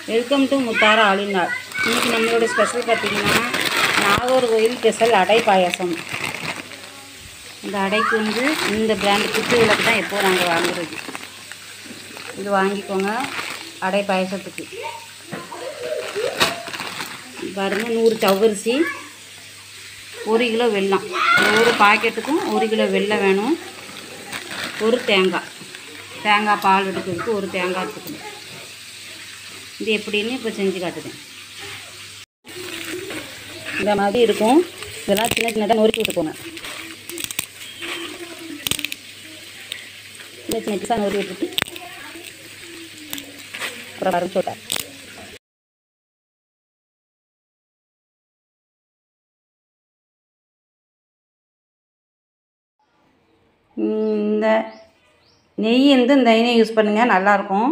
Welcome to முத்தார ஆளினார் இன்றைக்கி நம்மளோட special பார்த்திங்கன்னா நாகர்கோயில் ஸ்பெஷல் அடை பாயாசம் இந்த அடைக்கு வந்து இந்த பிராண்டு குத்து விளக்கு தான் எப்போ நாங்கள் வாங்குறது இது வாங்கிக்கோங்க அடை பாயாசத்துக்கு பாருங்கள் நூறு சவ்வரிசி ஒரு கிலோ வெல்லம் இந்த ஒரு பாக்கெட்டுக்கும் ஒரு கிலோ வெல்லம் வேணும் ஒரு தேங்காய் தேங்காய் பால் எடுக்கிறதுக்கு ஒரு தேங்காய் எடுத்துக்கணும் இது எப்படின்னு இப்போ செஞ்சு காட்டுறேன் இந்த மாதிரி இருக்கும் இதெல்லாம் சின்ன சின்னதாக நொறுக்கி விட்டுக்கோங்க சின்ன சின்ன பீஸாக நொறுக்கி விட்டுட்டு அப்புறம் வரும் சொல்லிட்டேன் இந்த நெய் வந்து இந்த எண்ணெய் யூஸ் பண்ணுங்கள் நல்லாயிருக்கும்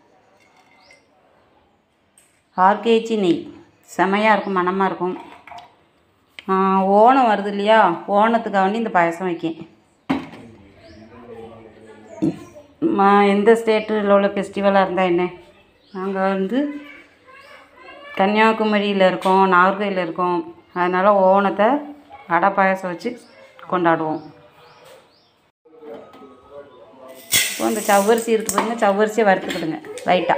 ஆர்கேஜி நெய் செமையாக இருக்கும் மணமாக இருக்கும் ஆ, ஓணம் வருது இல்லையா ஓணத்துக்காக வேண்டி இந்த பாயசம் வைக்கேன் மா எந்த ஸ்டேட்டில் உள்ள ஃபெஸ்டிவலாக இருந்தால் என்ன நாங்கள் வந்து கன்னியாகுமரியில் இருக்கோம் நாகர்கோயிலில் இருக்கோம் அதனால் ஓணத்தை அடை பாயசம் வச்சு கொண்டாடுவோம் இப்போ இந்த சவ்வரிசி இருக்குது பாருங்க சவ்வரிசியை வறுத்துக்கிடுங்க லைட்டாக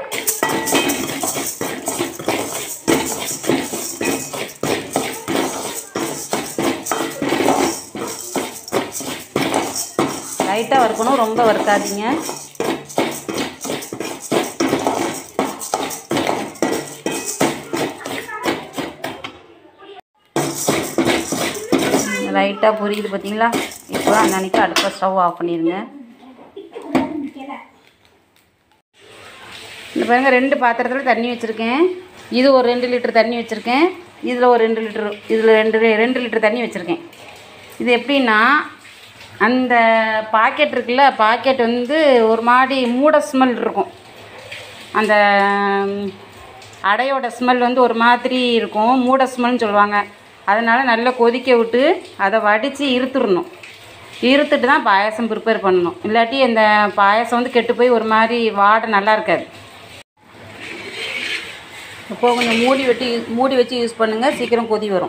லைட்டாக வறுக்கணும் ரொம்ப வறுக்காதீங்க லைட்டாக புரியுது பார்த்தீங்களா இப்போ அந்த அன்றைக்கி அடுப்பை ஸ்டவ் ஆஃப் பண்ணிடுங்க இந்த பாருங்க ரெண்டு பாத்திரத்தில் தண்ணி வச்சுருக்கேன் இது ஒரு ரெண்டு லிட்டர் தண்ணி வச்சுருக்கேன் இதில் ஒரு ரெண்டு லிட்டர் இதில் ரெண்டு ரெண்டு லிட்டர் தண்ணி வச்சுருக்கேன் இது எப்படின்னா அந்த பாக்கெட் இருக்குல்ல பாக்கெட் வந்து ஒரு மாதிரி மூட ஸ்மெல் இருக்கும் அந்த ம், அடையோட ஸ்மெல் வந்து ஒரு மாதிரி இருக்கும் மூட ஸ்மெல்னு சொல்லுவாங்க அதனால் நல்லா கொதிக்க விட்டு அதை வடித்து இருத்துடணும் இருத்துட்டு தான் பாயாசம் ப்ரிப்பேர் பண்ணணும் இல்லாட்டி இந்த பாயாசம் வந்து கெட்டு போய் ஒரு மாதிரி வாடை நல்லா இருக்காது இப்போ கொஞ்சம் மூடி வெட்டி மூடி வச்சு யூஸ் பண்ணுங்கள் சீக்கிரம் கொதி வரும்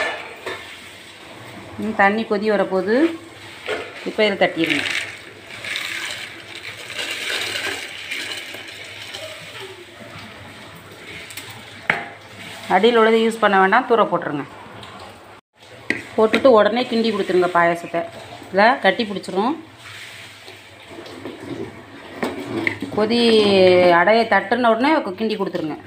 ம், தண்ணி கொதி வரப்போகுது இப்போ இதை தட்டிடுங்க அடியில் உள்ளதை யூஸ் பண்ண வேண்டாம் தூர போட்டுருங்க போட்டுட்டு உடனே கிண்டி கொடுத்துருங்க பாயாசத்தை இல்லை கட்டி பிடிச்சிரும் கொதி அடையை தட்டுன உடனே கிண்டி கொடுத்துருங்க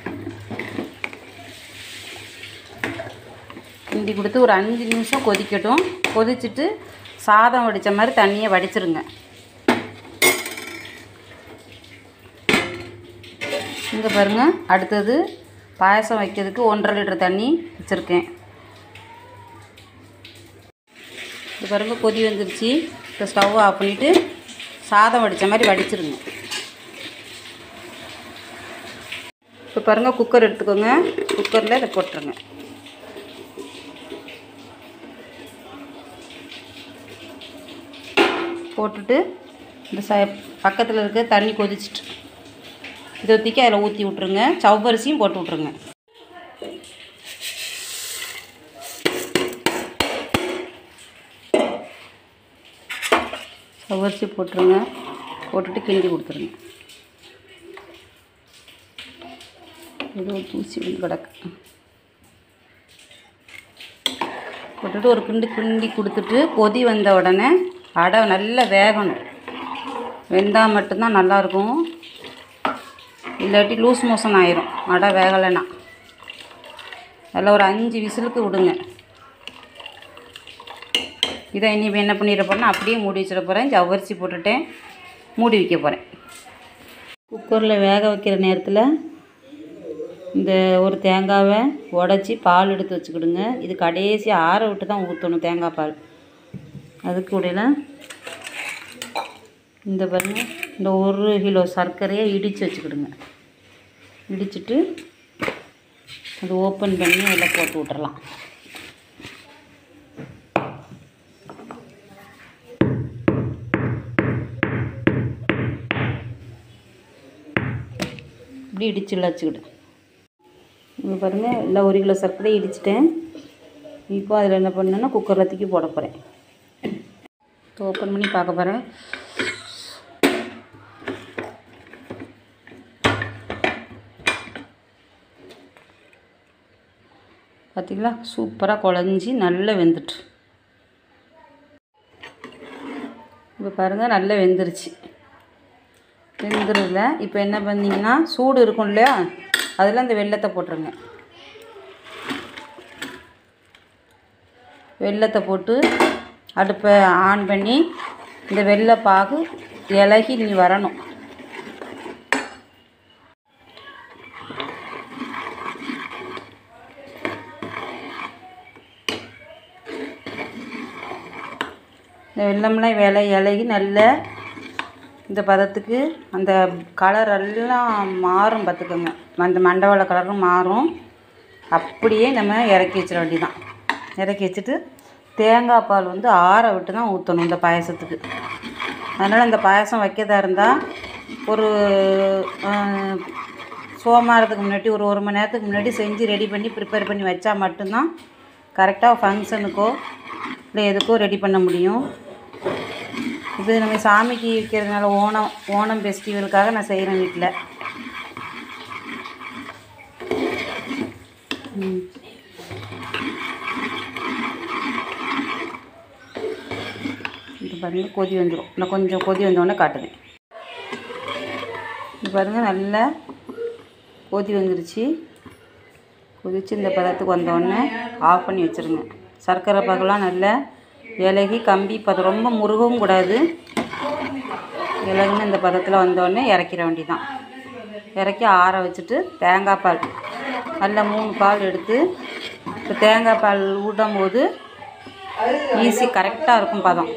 கிண்டி கொடுத்து ஒரு அஞ்சு நிமிஷம் கொதிக்கட்டும் கொதிச்சுட்டு சாதம் வடித்த மாதிரி தண்ணியை வடிச்சிருங்க இங்கே பாருங்கள் அடுத்தது பாயசம் வைக்கிறதுக்கு ஒன்றரை லிட்டர் தண்ணி வச்சுருக்கேன் இது பாருங்க கொதி வந்துருச்சு இப்போ ஸ்டவ் ஆஃப் பண்ணிவிட்டு சாதம் வடித்த மாதிரி வடிச்சிருங்க இப்போ பாருங்கள் குக்கர் எடுத்துக்கோங்க குக்கரில் இதை போட்டுருங்க போட்டுட்டு இந்த ச பக்கத்தில் இருக்க தண்ணி கொதிச்சிட்டு இதை தூக்கி அதில் ஊற்றி விட்ருங்க சவ்வரிசியும் போட்டு விட்ருங்க சவ்வரிசி போட்டுருங்க போட்டுட்டு கிண்டி கொடுத்துருங்க ஏதோ ஒரு தூசி வந்து கிடக்கு போட்டுட்டு ஒரு கிண்டு கிண்டி கொடுத்துட்டு கொதி வந்த உடனே அடை நல்லா வேகணும் வெந்தால் மட்டும்தான் நல்லாயிருக்கும் இல்லாட்டி லூஸ் மோஷன் ஆயிரும் அடை வேகலைன்னா அதில் ஒரு அஞ்சு விசிலுக்கு விடுங்க இதை இனி இப்ப என்ன பண்ணிட போறேன்னா அப்படியே மூடி வச்சிட போகிறேன் ஜவ்வரிசி போட்டுட்டேன் மூடி வைக்க போகிறேன் குக்கரில் வேக வைக்கிற நேரத்தில் இந்த ஒரு தேங்காவை உடச்சி பால் எடுத்து வச்சுக்கிடுங்க இது கடைசி ஆற விட்டு தான் ஊற்றணும் தேங்காய் பால் அதுக்கு இடையில இந்த பாருங்க இந்த ஒரு கிலோ சர்க்கரையை இடித்து வச்சுக்கிடுங்க இடிச்சிட்டு அது ஓப்பன் பண்ணி அதில் போட்டு விட்டுறலாம் இப்படி இடிச்சு வச்சுக்கிடு இங்கே பாருங்கள் எல்லாம் ஒரு கிலோ சர்க்கரை இடிச்சிட்டேன் இப்போ அதில் என்ன பண்ணேன்னா குக்கரில் தூக்கி போட போகிறேன் ஓப்பன் பண்ணி பார்க்க போகிறேன் பார்த்தீங்களா சூப்பராக குழஞ்சி நல்லா வெந்துட்டு இப்போ பாருங்கள் நல்லா வெந்துருச்சு வெந்துருல இப்போ என்ன பண்ணீங்கன்னா சூடு இருக்கும் இல்லையா அதில் அந்த வெள்ளத்தை போட்டுருங்க வெள்ளத்தை போட்டு அடுப்பை ஆன் பண்ணி இந்த வெள்ளை பாகு இலகி நீ வரணும் இந்த வெள்ளம்லாம் விலை இலகி நல்ல இந்த பதத்துக்கு அந்த கலர் எல்லாம் மாறும் பார்த்துக்கோங்க அந்த மண்டவள கலரும் மாறும் அப்படியே நம்ம இறக்கி வச்சிட வேண்டியதான் இறக்கி வச்சுட்டு தேங்காய் பால் வந்து ஆற விட்டு தான் ஊற்றணும் இந்த பாயசத்துக்கு அதனால் இந்த பாயசம் வைக்கிறதா இருந்தால் ஒரு அஹ், சோமாரத்துக்கு முன்னாடி ஒரு ஒரு மணி நேரத்துக்கு முன்னாடி செஞ்சு ரெடி பண்ணி ப்ரிப்பேர் பண்ணி வச்சா மட்டும்தான் கரெக்டாக ஃபங்க்ஷனுக்கோ இல்லை எதுக்கோ ரெடி பண்ண முடியும் இது நம்ம சாமிக்கு வைக்கிறதுனால ஓணம் ஓணம் ஃபெஸ்டிவலுக்காக நான் செய்கிறேன் வீட்டில் ம். இது பாருங்கள் கொதி வந்துடும் நான் கொஞ்சம் கொதி வந்தோடனே காட்டுவேன் இது பாருங்கள் நல்லா கொதி வந்துருச்சு கொதிச்சு இந்த பதத்துக்கு வந்தோடனே ஆஃப் பண்ணி வச்சுருங்க சர்க்கரை பாகெல்லாம் நல்லா இலகி கம்பி பதம் ரொம்ப முருகவும் கூடாது இலகுன்னு இந்த பதத்தில் வந்தோடனே இறக்கிற வேண்டியதான் இறக்கி ஆற வச்சுட்டு தேங்காய் பால் நல்ல மூணு பால் எடுத்து இப்போ தேங்காய் பால் ஊட்டும் போது ஈஸி கரெக்டாக இருக்கும் பதம்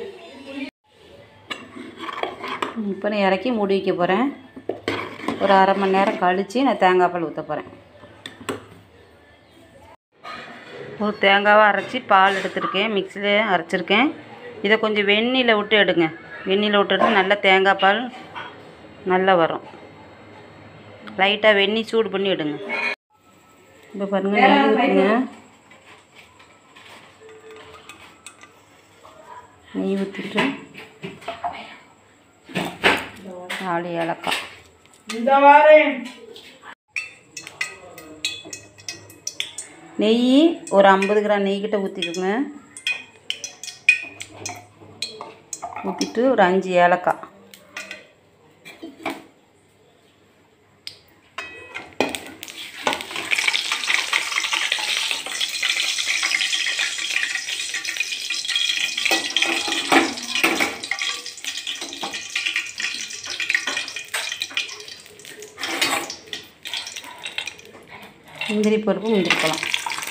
இப்போ நான் இறக்கி மூடி வைக்க போகிறேன் ஒரு அரை மணி நேரம் கழித்து நான் தேங்காய் பால் ஊற்ற போகிறேன் ஒரு தேங்காவை அரைச்சி பால் எடுத்திருக்கேன் மிக்சியில் அரைச்சிருக்கேன் இதை கொஞ்சம் வெந்நியில் விட்டு எடுங்க வெந்நியில் விட்டுட்டு நல்லா தேங்காய் பால் நல்லா வரும் லைட்டாக வெந்நி சூடு பண்ணி எடுங்க இப்போ பாருங்கள் நெய் ஊற்றுங்க நெய் ஊற்றிட்டு நாலு ஏலக்காய் நெய் ஒரு ஐம்பது கிராம் நெய் கிட்ட ஊற்றிக்கோங்க ஊற்றிட்டு ஒரு அஞ்சு ஏலக்காய் முந்திரி பருப்பு முந்திரி பழம்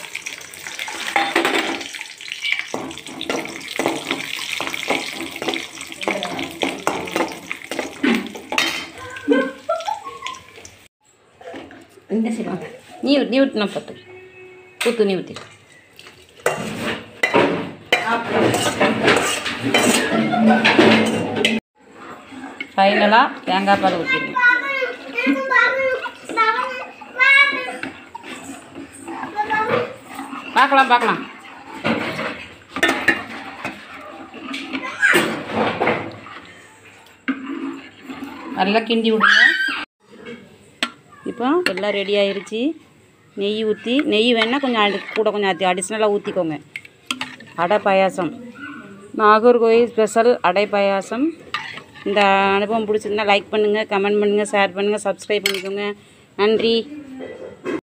இந்த சைடு நீ நீ ஊற்றினா பார்த்து ஊற்று நீ ஊற்றி ஃபைனலாக தேங்காய் பால் ஊற்றிடுங்க பார்க்கலாம் பார்க்கலாம் நல்லா கிண்டி விடுங்க இப்போ எல்லாம் ரெடி ஆயிருச்சு நெய் ஊற்றி நெய் வேணால் கொஞ்சம் அடி கூட கொஞ்சம் அடி அடிஷ்னலாக ஊற்றிக்கோங்க அடை பாயாசம் நாகர்கோயில் ஸ்பெஷல் அடை பாயாசம் இந்த அனுபவம் பிடிச்சிருந்தா லைக் பண்ணுங்கள் கமெண்ட் பண்ணுங்கள் ஷேர் பண்ணுங்கள் சப்ஸ்கிரைப் பண்ணிக்கோங்க நன்றி